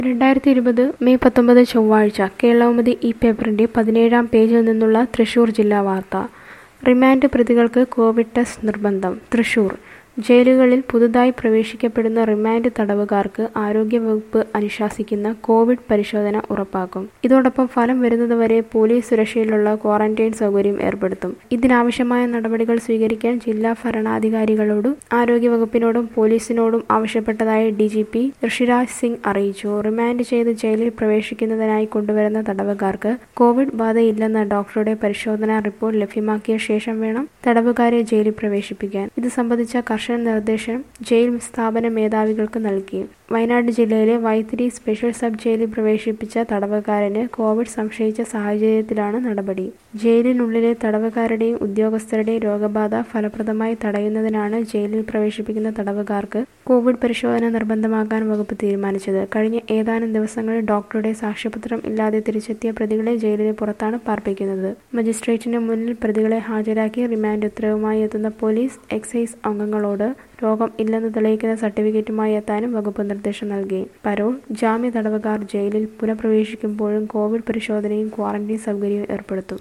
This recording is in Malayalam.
രണ്ടായിരത്തി ഇരുപത് മെയ് പത്തൊമ്പത് ചൊവ്വാഴ്ച കേരളൗമുദി ഈ പേപ്പറിന്റെ പതിനേഴാം പേജിൽ നിന്നുള്ള തൃശൂർ ജില്ലാ വാർത്ത റിമാൻഡ് പ്രതികൾക്ക് കോവിഡ് ടെസ്റ്റ് നിർബന്ധം തൃശൂർ ജയിലുകളിൽ പുതുതായി പ്രവേശിക്കപ്പെടുന്ന റിമാൻഡ് തടവുകാർക്ക് ആരോഗ്യവകുപ്പ് അനുശാസിക്കുന്ന കോവിഡ് പരിശോധന ഉറപ്പാക്കും ഇതോടൊപ്പം ഫലം വരുന്നതുവരെ പോലീസ് സുരക്ഷയിലുള്ള ക്വാറന്റൈൻ സൗകര്യം ഏർപ്പെടുത്തും ഇതിനാവശ്യമായ നടപടികൾ സ്വീകരിക്കാൻ ജില്ലാ ഭരണാധികാരികളോടും ആരോഗ്യവകുപ്പിനോടും പോലീസിനോടും ആവശ്യപ്പെട്ടതായി D G P Rishiraj Singh അറിയിച്ചു റിമാൻഡ് ചെയ്ത് ജയിലിൽ പ്രവേശിക്കുന്നതിനായി കൊണ്ടുവരുന്ന തടവുകാർക്ക് കോവിഡ് ബാധയില്ലെന്ന ഡോക്ടറുടെ പരിശോധനാ റിപ്പോർട്ട് ലഭ്യമാക്കിയ ശേഷം വേണം തടവുകാരെ ജയിലിൽ പ്രവേശിപ്പിക്കാൻ ഇത് സംബന്ധിച്ച കർശന നിർദ്ദേശം ജയിൽ സ്ഥാപന മേധാവികൾക്ക് നൽകി വയനാട് ജില്ലയിലെ വൈത്തിരി സ്പെഷ്യൽ സബ് ജയിലിൽ പ്രവേശിപ്പിച്ച തടവുകാരന് കോവിഡ് സംശയിച്ച സാഹചര്യത്തിലാണ് നടപടി ജയിലിനുള്ളിലെ തടവുകാരുടെയും ഉദ്യോഗസ്ഥരുടെയും രോഗബാധ ഫലപ്രദമായി തടയുന്നതിനാണ് ജയിലിൽ പ്രവേശിപ്പിക്കുന്ന തടവുകാർക്ക് കോവിഡ് പരിശോധന നിർബന്ധമാക്കാൻ വകുപ്പ് തീരുമാനിച്ചത് കഴിഞ്ഞ ഏതാനും ദിവസങ്ങളിൽ ഡോക്ടറുടെ സാക്ഷ്യപത്രം ഇല്ലാതെ തിരിച്ചെത്തിയ പ്രതികളെ ജയിലിന് പുറത്താണ് പാർപ്പിക്കുന്നത് മജിസ്ട്രേറ്റിന് മുന്നിൽ പ്രതികളെ ഹാജരാക്കി റിമാൻഡ് ഉത്തരവുമായി എത്തുന്ന പോലീസ് എക്സൈസ് അംഗങ്ങളോട് രോഗം ഇല്ലെന്ന് തെളിയിക്കുന്ന സർട്ടിഫിക്കറ്റുമായി എത്താനും വകുപ്പ് നിർദ്ദേശം നൽകി പരോൾ ജാമ്യ തടവുകാർ ജയിലിൽ പുനഃപ്രവേശിക്കുമ്പോഴും കോവിഡ് പരിശോധനയും ക്വാറന്റൈൻ സൗകര്യവും ഏർപ്പെടുത്തും